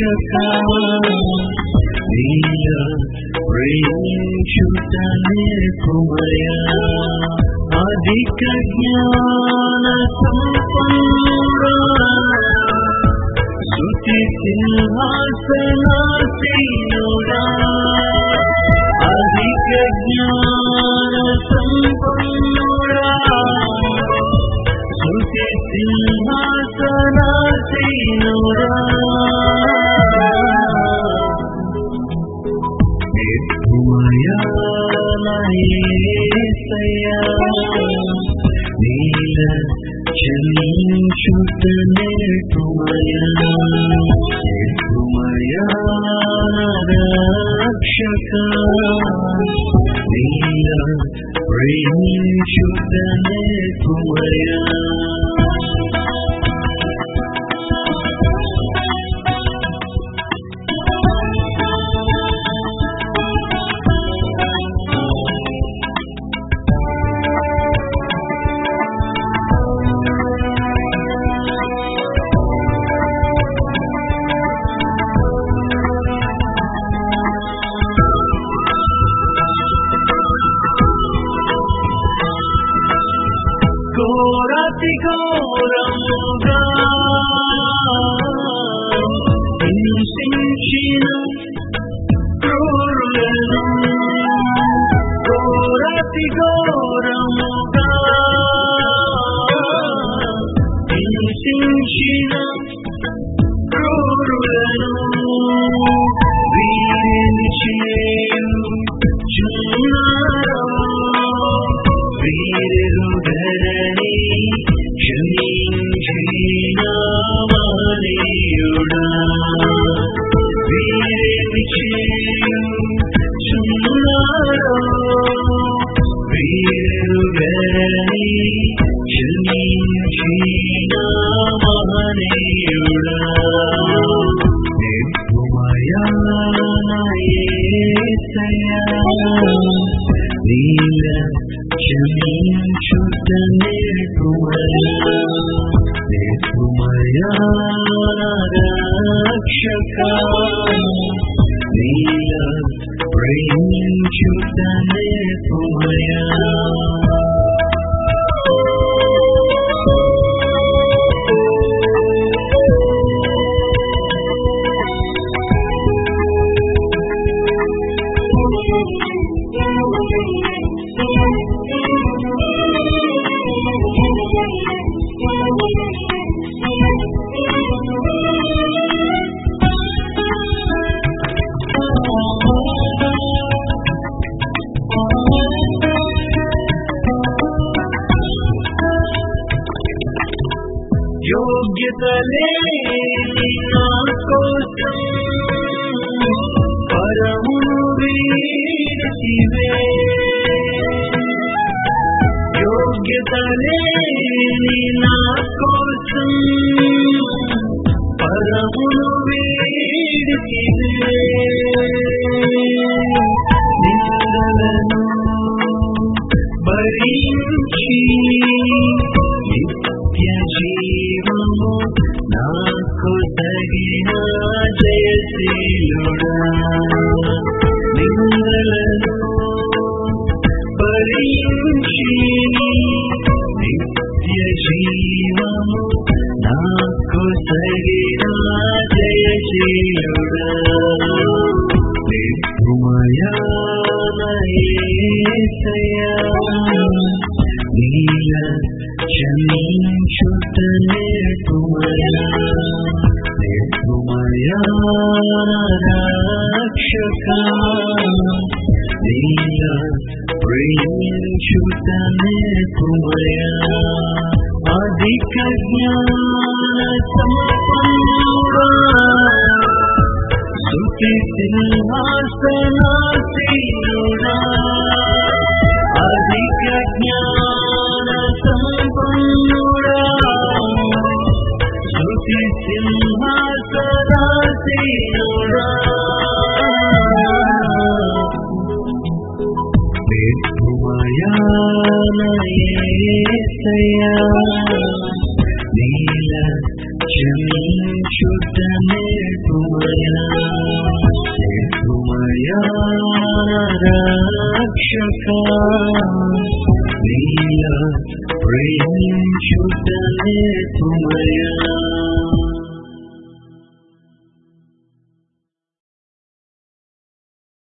రక్షక నీల ప్రేమించుటనే కుమయ అధిక జ్ఞాన సంపన్నుడా శృతి సింహాసనాసీనుడా అధిక జ్ఞాన సంపన్నుడా శృతి సింహాసనాసీనుడా నిర్మయాలయేసయ్యా నీల చలించుటనే కుమయా నిర్మయా రక్షక నీల ప్రేమించుటనే కుమయా ఘోరతి ఘోరముగా హింసించిన క్రూరులను ఘోరతి ఘోరముగా హింసించిన క్రూరులను వీరిని చేయుచున్నారో వీరెరుగరని క్షమించిన వాణియుడా వీరిని చేయుచున్నారో వీరెరుగరని క్షమించిన వాణియుడా నీల క్షమించుటనే కుమయా రక్షక నీల ప్రేమించుటనే కుమయా యోగ్యత లేని నా కోసం పరమును వీడితివే యోగ్యత లేని నా కోసం పరమును వీడితివే నిందలను భరించి నిత్య జీవము నాకు తగిన జయశీలుడా నిందలను భరించి నిత్య జీవము నాకు తగిన జయశీలుడా నిర్మయాలయేసయ్యా నీల క్షమించుటనే కుమయా నిర్మయా రక్షక నీల ప్రేమించుటనే కుమయా అధిక జ్ఞాన సంపన్నుడా శృతి సింహాసనాసీనుడా అధిక జ్ఞాన సంపన్నుడా శృతి సింహాసనాసీనుడా నిర్మయాలయేసయ్యా నీల క్షమించుటనే కుమయ రక్షక నీల ప్రేమించుటనే తుమయ